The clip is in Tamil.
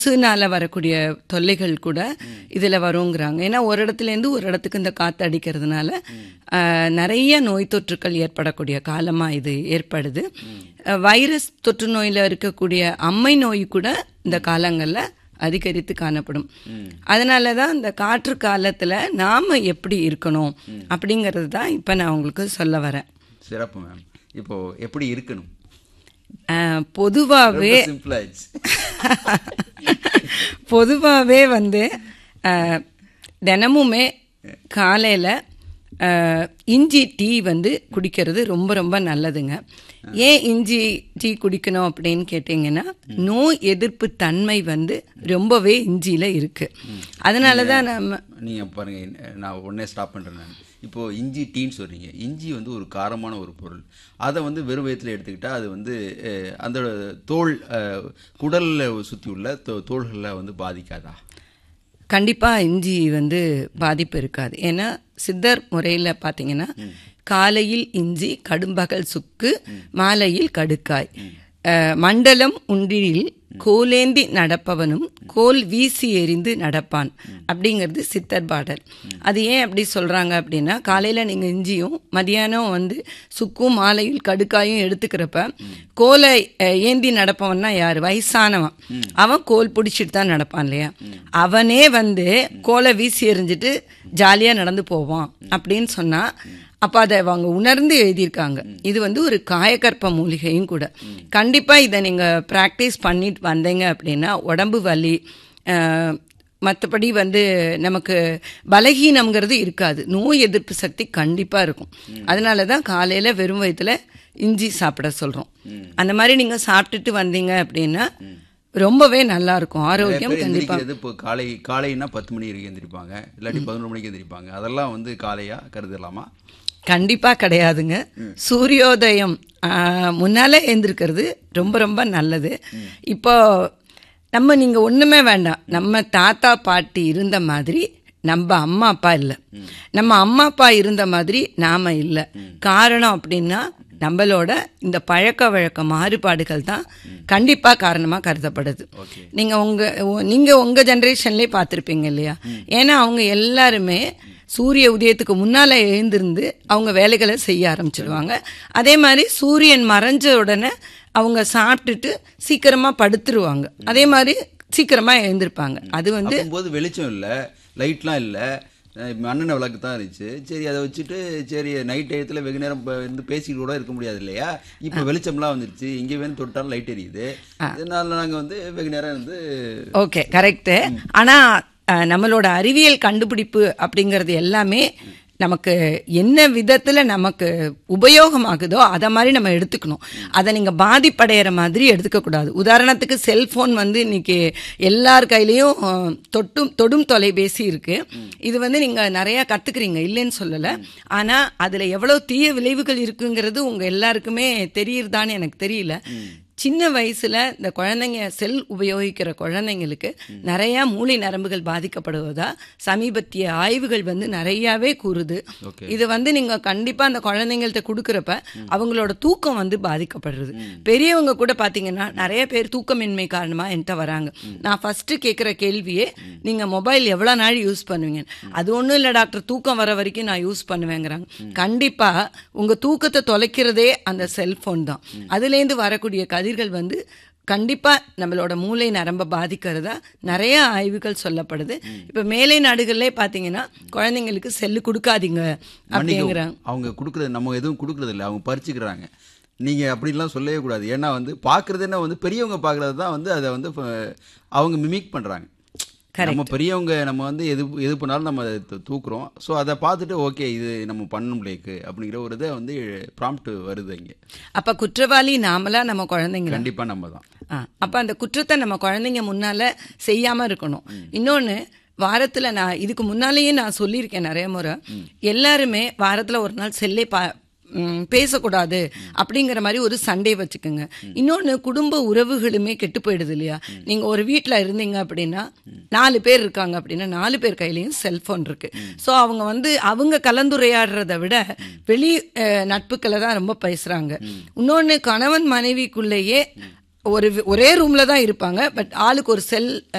காசுனால வரக்கூடிய தொல்லைகள் கூட இதுல வருங்கிறாங்க ஏன்னா ஒரு இடத்துல இருந்து ஒரு இடத்துக்கு இந்த காத்து அடிக்கிறதுனால ஆஹ், நிறைய நோய் தொற்றுக்கள் ஏற்படக்கூடிய காலமா இது ஏற்படுது அஹ், வைரஸ் தொற்று நோயில இருக்கக்கூடிய அம்மை நோய் கூட இந்த காலங்கள்ல அதிகரித்து காணப்படும் அதனால தான் இந்த காற்று காலத்துல நாம எப்படி இருக்கணும் அப்படிங்கிறது தான் இப்ப நான் உங்களுக்கு சொல்ல வரேன் சிறப்பு மேம் இப்போ எப்படி இருக்கணும் ஆஹ், பொதுவாவே சிம்பிள் ஆயிடுச்சு பொதுவாகவே வந்து அஹ், தினமுமே காலையில் இஞ்சி டீ வந்து குடிக்கிறது ரொம்ப ரொம்ப நல்லதுங்க ஏன் இஞ்சி டீ குடிக்கணும் அப்படின்னு கேட்டிங்கன்னா நோய் எதிர்ப்பு தன்மை வந்து ரொம்பவே இஞ்சியில் இருக்கு அதனால தான் நம்ம நீங்க பாருங்க நான் உடனே ஸ்டாப் பண்றேன் நான் இப்போ இஞ்சி டீன்னு சொல்றீங்க இஞ்சி வந்து ஒரு காரமான ஒரு பொருள் அதை வந்து வெறும் வயிற்றுல எடுத்துக்கிட்டா அது வந்து அஹ், அந்த தோல் அஹ், குடல்ல சுத்தி உள்ள தோ- தோள்களை வந்து பாதிக்காதா கண்டிப்பாக இஞ்சி வந்து பாதிப்பு இருக்காது ஏன்னா சித்தர் முறையில் பார்த்தீங்கன்னா காலையில் இஞ்சி கடும்பகல் சுக்கு மாலையில் கடுக்காய் அஹ், மண்டலம் உண்டியில் கோலேந்தி நடப்பவனும் கோல் வீசி எறிந்து நடப்பான் அப்படிங்கிறது சித்தர் பாடல் அது ஏன் அப்படி சொல்றாங்க அப்படின்னா காலையில நீங்க இஞ்சியும் மதியானம் வந்து சுக்கும் மாலையில் கடுக்காயும் எடுத்துக்கிறப்ப கோலை அஹ், ஏந்தி நடப்பவன்னா யாரு வயசானவன் அவன் கோல் பிடிச்சிட்டு தான் நடப்பான் இல்லையா அவனே வந்து கோலை வீசி எறிஞ்சிட்டு ஜாலியா நடந்து போவான் அப்படின்னு சொன்னா அப்ப அதை அவங்க உணர்ந்து எழுதியிருக்காங்க இது வந்து ஒரு காயக்கற்ப மூலிகையும் கூட கண்டிப்பா இதை நீங்க பிராக்டிஸ் பண்ணிட்டு வந்தீங்க அப்படின்னா உடம்பு வலி மற்றபடி வந்து நமக்கு பலகீனம்ங்கிறது இருக்காது நோய் எதிர்ப்பு சக்தி கண்டிப்பா இருக்கும் அதனால தான் காலையில வெறும் வயிற்றுல இஞ்சி சாப்பிட சொல்றோம் அந்த மாதிரி நீங்க சாப்பிட்டுட்டு வந்தீங்க அப்படின்னா ரொம்பவே நல்லா இருக்கும் ஆரோக்கியம் பேர் கண்டிப்பா எந்திரிக்கிறது இப்போ காலை காலைன்னா பத்து மணி வரைக்கும் எந்திரிப்பாங்க இல்லாட்டி பதினொரு மணிக்கு எந்திரிப்பாங்க அதெல்லாம் வந்து காலையா கருதலாமா கண்டிப்பா கிடையாதுங்க சூரியோதயம் ஆ, முன்னால எழுந்திருக்கிறது ரொம்ப ரொம்ப நல்லது இப்போ நம்ம நீங்க ஒண்ணுமே வேண்டாம் நம்ம தாத்தா பாட்டி இருந்த மாதிரி நம்ம அம்மா அப்பா இல்லை நம்ம அம்மா அப்பா இருந்த மாதிரி நாம இல்லை காரணம் அப்படின்னா நம்மளோட இந்த பழக்க வழக்க மாறுபாடுகள் தான் கண்டிப்பா காரணமா கருதப்படுது நீங்க உங்க உ- நீங்க உங்க ஜெனரேஷன்லயே பார்த்திருப்பீங்க இல்லையா ஏன்னா அவங்க எல்லாருமே சூரிய உதயத்துக்கு முன்னால எழுந்திருந்து அவங்க வேலைகளை செய்ய ஆரம்பிச்சிடுவாங்க அதே மாதிரி சூரியன் மறைஞ்ச உடனே அவங்க சாப்பிட்டுட்டு சீக்கிரமா படுத்துருவாங்க அதே மாதிரி சீக்கிரமா எழுந்திருப்பாங்க அது வந்து அப்போது வெளிச்சம் இல்லை லைட்லாம் இல்லை மண்ணெண்ணெய் விளக்கு தான் இருந்துச்சு சரி அதை வச்சுட்டு சரி நைட் டயத்தில் வெகு நேரம் ப- இருந்து பேசிக்கிட்டு கூட இருக்க முடியாது இல்லையா இப்போ வெளிச்சம்லாம் வந்துருச்சு இங்கே வேணும் தொட்டாலும் லைட் எரியுது இதனால நாங்கள் வந்து வெகு நேரம் இருந்து ஓகே கரெக்டு ஆனா அஹ், நம்மளோட அறிவியல் கண்டுபிடிப்பு அப்படிங்கிறது எல்லாமே நமக்கு என்ன விதத்துல நமக்கு உபயோகமாகுதோ அதை மாதிரி நம்ம எடுத்துக்கணும் அதை நீங்க பாதிப்படைகிற மாதிரி எடுத்துக்க கூடாது உதாரணத்துக்கு செல்போன் வந்து இன்னைக்கு எல்லார் கையிலயும் அஹ், தொட்டும் தொடும் தொலைபேசி இருக்கு இது வந்து நீங்க நிறைய கத்துக்கிறீங்க இல்லைன்னு சொல்லல ஆனா அதுல எவ்வளவு தீய விளைவுகள் இருக்குங்கிறது உங்க எல்லாருக்குமே தெரியுதான்னு எனக்கு தெரியல சின்ன வயசுல இந்த குழந்தைங்க செல் உபயோகிக்கிற குழந்தைங்களுக்கு நிறைய மூளை நரம்புகள் பாதிக்கப்படுவதா சமீபத்திய ஆய்வுகள் வந்து நிறையவே கூறுது Okay. இது வந்து நீங்க கண்டிப்பா அந்த குழந்தைங்கள்ட்ட கொடுக்கறப்ப அவங்களோட தூக்கம் வந்து பாதிக்கப்படுறது பெரியவங்க கூட பாத்தீங்கன்னா நிறைய பேர் தூக்கமின்மை காரணமா என்கிட்ட வராங்க நான் ஃபர்ஸ்ட் கேட்குற கேள்வியே நீங்க மொபைல் எவ்வளவு நாள் யூஸ் பண்ணுவீங்க அது ஒண்ணும் இல்ல டாக்டர் தூக்கம் வர வரைக்கும் நான் யூஸ் பண்ணுவேங்கிறாங்க கண்டிப்பா உங்க தூக்கத்தை தொலைக்கிறதே அந்த செல்போன் தான் அதுலேருந்து வரக்கூடிய கதிர்கள் வந்து கண்டிப்பா நம்மளோட மூளை நரம்ப பாதிக்கிறதா நிறைய ஆய்வுகள் சொல்லப்படுது இப்ப மேலை நாடுகள்லே பாத்தீங்கன்னா குழந்தைங்களுக்கு செல்லு கொடுக்காதீங்க அப்படிங்கிறாங்க மன்னிக்கவும். அவங்க கொடுக்குறது நம்ம எதுவும் கொடுக்குறது இல்லை அவங்க பறிச்சுக்கிறாங்க நீங்க அப்படிலாம் சொல்லவே கூடாது ஏன்னா வந்து பார்க்கறது என்ன வந்து பெரியவங்க பார்க்கறது தான் வந்து அதை வந்து அஹ், அவங்க மிமிக் பண்றாங்க நம்ம பெரியவங்க நம்ம வந்து எது எது பண்ணாலும் நம்ம அதை தூ- தூக்குறோம் ஸோ அதை பார்த்துட்டு ஓகே இது நம்ம பண்ண முடியாது அப்படிங்கிற ஒரு இதை வந்து ப்ராம்ப்ட் வருது இங்கே அப்ப குற்றவாளி நாமளா நம்ம குழந்தைங்க கண்டிப்பா நம்ம தான் ஆ, அப்ப அந்த குற்றத்தை நம்ம குழந்தைங்க முன்னால செய்யாம இருக்கணும் இன்னொன்னு வாரத்துல நான் இதுக்கு முன்னாலேயே நான் சொல்லியிருக்கேன் நிறைய முறை எல்லாருமே வாரத்துல ஒரு நாள் செல்லே பா ம், பேசக்கூடாது அப்படிங்கிற மாதிரி ஒரு சண்டே வச்சுக்கோங்க இன்னொன்னு குடும்ப உறவுகளுமே கெட்டு போயிடுது இல்லையா நீங்க ஒரு வீட்ல இருந்தீங்க அப்படின்னா நாலு பேர் இருக்காங்க அப்படின்னா நாலு பேர் கையிலயும் செல்போன் இருக்கு சோ அவங்க வந்து அவங்க கலந்துரையாடுறத விட வெளி அஹ், நட்புக்களை தான் ரொம்ப பேசுறாங்க இன்னொன்னு கணவன் மனைவிக்குள்ளேயே ஒரு ஒரே ரூம்ல தான் இருப்பாங்க பட் ஆளுக்கு ஒரு செல்